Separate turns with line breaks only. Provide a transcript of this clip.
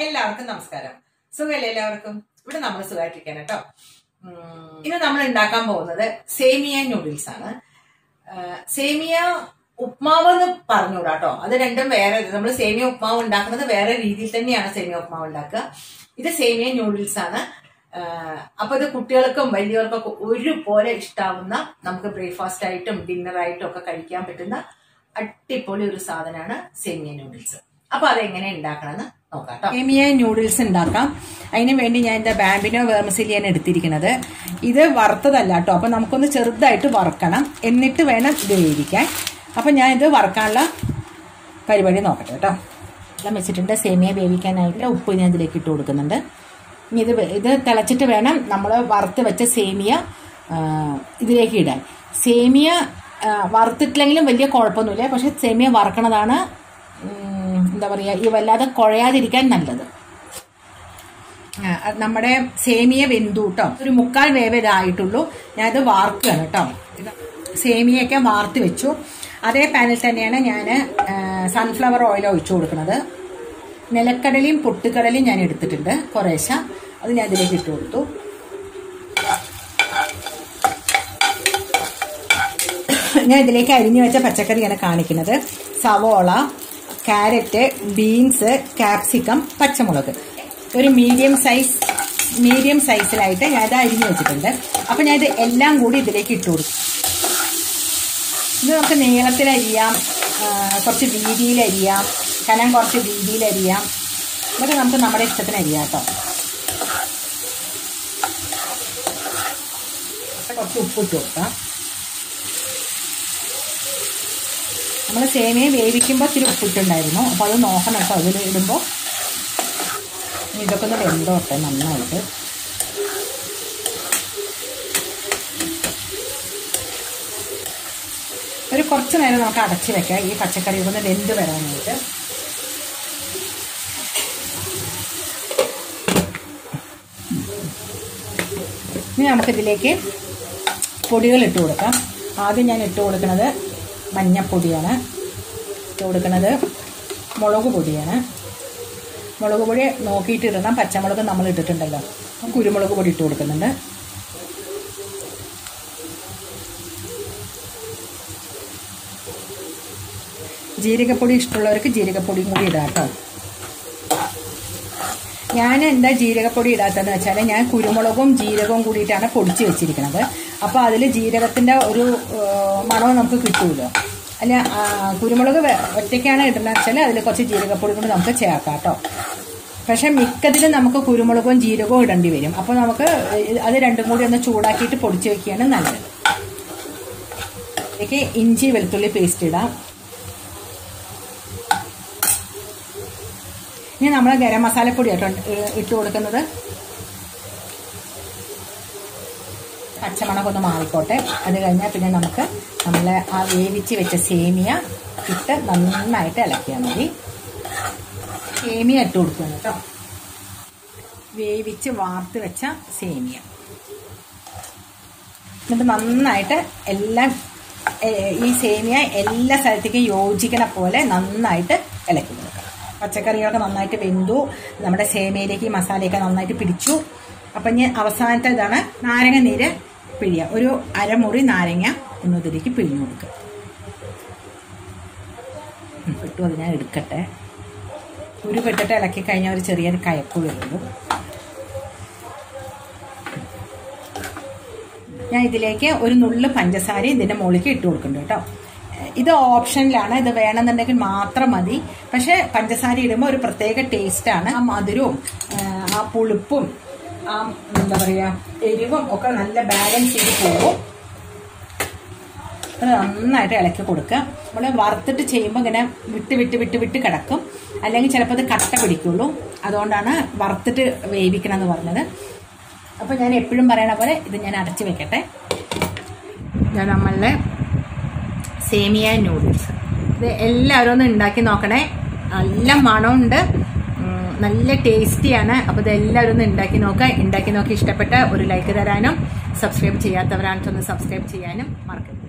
എല്ലാവർക്കും നമസ്കാരം സുഖമല്ലേ എല്ലാവർക്കും ഇവിടെ നമ്മൾ സുഖമായിട്ടിരിക്കാൻ കേട്ടോ ഉം, ഇന്ന് നമ്മൾ ഉണ്ടാക്കാൻ പോകുന്നത് സേമിയ നൂഡിൽസ് ആണ് ആ, സേമിയ ഉപ്മാവ് എന്ന് പറഞ്ഞുകൂടാ കേട്ടോ അത് രണ്ടും വേറെ നമ്മൾ സേമിയ ഉപ്മാവ് ഉണ്ടാക്കുന്നത് വേറെ രീതിയിൽ തന്നെയാണ് സേമിയ ഉപ്മാവ് ഉണ്ടാക്കുക ഇത് സേമിയ നൂഡിൽസ് ആണ് ആ, അപ്പൊ ഇത് കുട്ടികൾക്കും വലിയവർക്കൊക്കെ ഒരുപോലെ ഇഷ്ടാവുന്ന നമുക്ക് ബ്രേക്ക്ഫാസ്റ്റ് ആയിട്ടും ഡിന്നർ ആയിട്ടും ഒക്കെ കഴിക്കാൻ പറ്റുന്ന അടിപൊളി ഒരു സാധനമാണ് സേമിയ നൂഡിൽസ് അപ്പൊ അതെങ്ങനെ ഉണ്ടാക്കണമെന്ന് നോക്കാം കേട്ടോ സേമിയ നൂഡിൽസ് ഉണ്ടാക്കാം അതിന് വേണ്ടി ഞാൻ എന്താ ബാമ്പിനോ വേർമസിലിയാണ് എടുത്തിരിക്കുന്നത് ഇത് വറുത്തതല്ല കേട്ടോ അപ്പൊ നമുക്കൊന്ന് ചെറുതായിട്ട് വറുക്കണം എന്നിട്ട് വേണം ഇത് വേവിക്കാൻ അപ്പൊ ഞാൻ ഇത് വറുക്കാനുള്ള പരിപാടി നോക്കട്ടെ കേട്ടോ എല്ലാം വെച്ചിട്ടുണ്ട് സേമിയ വേവിക്കാനായിട്ട് ഉപ്പ് ഞാൻ ഇതിലേക്ക് ഇട്ട് കൊടുക്കുന്നുണ്ട് ഇനി ഇത് വെ- ഇത് തിളച്ചിട്ട് വേണം നമ്മൾ വറുത്ത് വെച്ച സേമിയ ആ, ഇതിലേക്ക് ഇടാൻ സേമിയ ആ, വറുത്തിട്ടില്ലെങ്കിലും വലിയ കുഴപ്പമൊന്നുമില്ല പക്ഷെ സേമിയ വറക്കണതാണ് ഉം, എന്താ പറയുക ഈ വല്ലാതെ കുഴയാതിരിക്കാൻ നല്ലത് ആ, അത് നമ്മുടെ സേമിയ വെന്തു കേട്ടോ ഒരു മുക്കാൽ വേവ് ഇതായിട്ടുള്ളൂ ഞാനത് വാർക്കുകയാണ് കേട്ടോ ഇത് സേമിയൊക്കെ വാർത്ത് വെച്ചു അതേ പാനിൽ തന്നെയാണ് ഞാൻ സൺഫ്ലവർ ഓയിൽ ഒഴിച്ചു കൊടുക്കുന്നത് നിലക്കടലയും പൊട്ടുകടലയും ഞാൻ എടുത്തിട്ടുണ്ട് കുറേശ്ശെ അത് ഞാൻ ഇതിലേക്ക് ഇട്ട് കൊടുത്തു ഞാൻ ഇതിലേക്ക് അരിഞ്ഞു വെച്ച പച്ചക്കറിയാണ് കാണിക്കുന്നത് സവോള ക്യാരറ്റ് ബീൻസ് കാപ്സിക്കം പച്ചമുളക് ഒരു മീഡിയം സൈസ് മീഡിയം സൈസിലായിട്ട് ഞാൻ ഇത് അരിഞ്ഞു വെച്ചിട്ടുണ്ട് അപ്പം ഞാൻ ഇത് എല്ലാം കൂടി ഇതിലേക്ക് ഇട്ട് കൊടുക്കും ഇത് നമുക്ക് നീളത്തിൽ അരിയാം ആ, കുറച്ച് വീതിയിൽ അരിയാം കനം കുറച്ച് വീതിയിൽ അരിയാം ഇതൊക്കെ നമുക്ക് നമ്മുടെ ഇഷ്ടത്തിന് അരിയാം കേട്ടോ കുറച്ച് ഉപ്പിട്ട് കൊടുക്കാം നമ്മൾ സേമിയ വേവിക്കുമ്പോൾ ഇത്തിരി ഉപ്പിട്ടുണ്ടായിരുന്നു അപ്പോൾ അത് നോക്കണം കേട്ടോ അതിൽ ഇടുമ്പോൾ ഇതൊക്കെ ഒന്ന് വെന്തോട്ടെ നന്നായിട്ട് ഒരു കുറച്ച് നേരം നമുക്ക് അടച്ച് വെക്കാം ഈ പച്ചക്കറി ഒന്ന് വെന്ത് വരാനായിട്ട് ഇനി നമുക്കിതിലേക്ക് പൊടികൾ ഇട്ട് കൊടുക്കാം ആദ്യം ഞാൻ ഇട്ട് കൊടുക്കുന്നത് മഞ്ഞപ്പൊടിയാണ് ഇട്ട് കൊടുക്കുന്നത് മുളക് പൊടിയാണ് മുളക് പൊടി നോക്കിയിട്ട് ഇടണം പച്ചമുളക് നമ്മൾ ഇട്ടിട്ടുണ്ടല്ലോ കുരുമുളക് പൊടി ഇട്ട് കൊടുക്കുന്നുണ്ട് ജീരകപ്പൊടി ഇഷ്ടമുള്ളവർക്ക് ജീരകപ്പൊടിയും കൂടി ഇടാം കേട്ടോ ഞാൻ എന്താ ജീരകപ്പൊടി ഇടാത്തതെന്ന് വെച്ചാൽ ഞാൻ കുരുമുളകും ജീരകവും കൂടിയിട്ടാണ് പൊടിച്ച് വെച്ചിരിക്കുന്നത് അപ്പോൾ അതിൽ ജീരകത്തിൻ്റെ ഒരു ഏഹ്, മണവും നമുക്ക് കിട്ടുമല്ലോ അല്ല ആ, കുരുമുളക് വെ- ഒറ്റയ്ക്കാണ് ഇടുന്നത് വെച്ചാൽ അതിൽ കുറച്ച് ജീരകപ്പൊടി കൂടി നമുക്ക് ചേർക്കാം കേട്ടോ പക്ഷെ മിക്കതിലും നമുക്ക് കുരുമുളകും ജീരകവും ഇടേണ്ടി വരും അപ്പോൾ നമുക്ക് അത് രണ്ടും കൂടി ഒന്ന് ചൂടാക്കിയിട്ട് പൊടിച്ച് വെക്കുകയാണ് നല്ലത് ഇതിലേക്ക് ഇഞ്ചി വെളുത്തുള്ളി പേസ്റ്റ് ഇടാം ഇനി നമ്മൾ ഗരം മസാലപ്പൊടി കേട്ടോ ഇട്ട് കൊടുക്കുന്നത് പച്ചമണക്കം ഒന്ന് മാറിക്കോട്ടെ അത് കഴിഞ്ഞാൽ പിന്നെ നമുക്ക് നമ്മൾ ആ വേവിച്ച് വെച്ച സേമിയ ഇട്ട് നന്നായിട്ട് ഇളക്കിയാൽ മതി സേമിയ ഇട്ട് കൊടുക്കണം കേട്ടോ വേവിച്ച് വാർത്ത് വെച്ച സേമിയ എന്നിട്ട് നന്നായിട്ട് എല്ലാം ഏ- ഈ സേമിയ എല്ലാ സ്ഥലത്തേക്കും യോജിക്കണ പോലെ നന്നായിട്ട് ഇളക്കി കൊടുക്കണം പച്ചക്കറികളൊക്കെ നന്നായിട്ട് വെന്തു നമ്മുടെ സേമിയയിലേക്ക് ഈ മസാലയൊക്കെ നന്നായിട്ട് പിടിച്ചു അപ്പം ഇനി അവസാനത്തെ ഇതാണ് നാരങ്ങ നീര് പിഴിയുക ഒരു അരമുറി നാരങ്ങ ഒന്ന് ഇതിലേക്ക് പിഴിഞ്ഞു കൊടുക്കുക ഉം, ഇട്ടു അത് ഞാൻ എടുക്കട്ടെ ഒരു പെട്ടിട്ട് ഇളക്കി കഴിഞ്ഞാൽ ഒരു ചെറിയൊരു കയപ്പ് വരുള്ളൂ ഞാൻ ഇതിലേക്ക് ഒരു നുള്ളു പഞ്ചസാര ഇതിന്റെ മുകളിലേക്ക് ഇട്ട് കൊടുക്കുന്നുണ്ട് കേട്ടോ ഇത് ഓപ്ഷനിലാണ് ഇത് വേണമെന്നുണ്ടെങ്കിൽ മാത്രം മതി പക്ഷെ പഞ്ചസാര ഇടുമ്പോൾ ഒരു പ്രത്യേക ടേസ്റ്റാണ് ആ മധുരവും ആ, ആ പുളിപ്പും ആ എന്താ പറയാ എരിവും ഒക്കെ നല്ല ബാലൻസ് ചെയ്ത് പോകും അത് നന്നായിട്ട് ഇളക്കി കൊടുക്കുക നമ്മൾ വറുത്തിട്ട് ചെയ്യുമ്പോൾ ഇങ്ങനെ വിട്ട് വിട്ട് വിട്ട് വിട്ട് കിടക്കും അല്ലെങ്കിൽ ചിലപ്പോൾ അത് കട്ട പിടിക്കുള്ളൂ അതുകൊണ്ടാണ് വറുത്തിട്ട് വേവിക്കണം എന്ന് പറഞ്ഞത് അപ്പോൾ ഞാൻ എപ്പോഴും പറയണ പോലെ ഇത് ഞാൻ അടച്ചു വെക്കട്ടെ ഇത് നമ്മളുടെ സേമിയ നൂഡിൽസ് ഇത് എല്ലാവരും ഒന്ന് ഉണ്ടാക്കി നോക്കണേ നല്ല മണമുണ്ട് ഉം, നല്ല ടേസ്റ്റിയാണ് അപ്പോൾ ഇത് എല്ലാവരും ഒന്ന് ഉണ്ടാക്കി നോക്കുക ഉണ്ടാക്കി നോക്കി ഇഷ്ടപ്പെട്ട ഒരു ലൈക്ക് തരാനും സബ്സ്ക്രൈബ് ചെയ്യാത്തവരാണെന്ന് സബ്സ്ക്രൈബ് ചെയ്യാനും മറക്കരുത്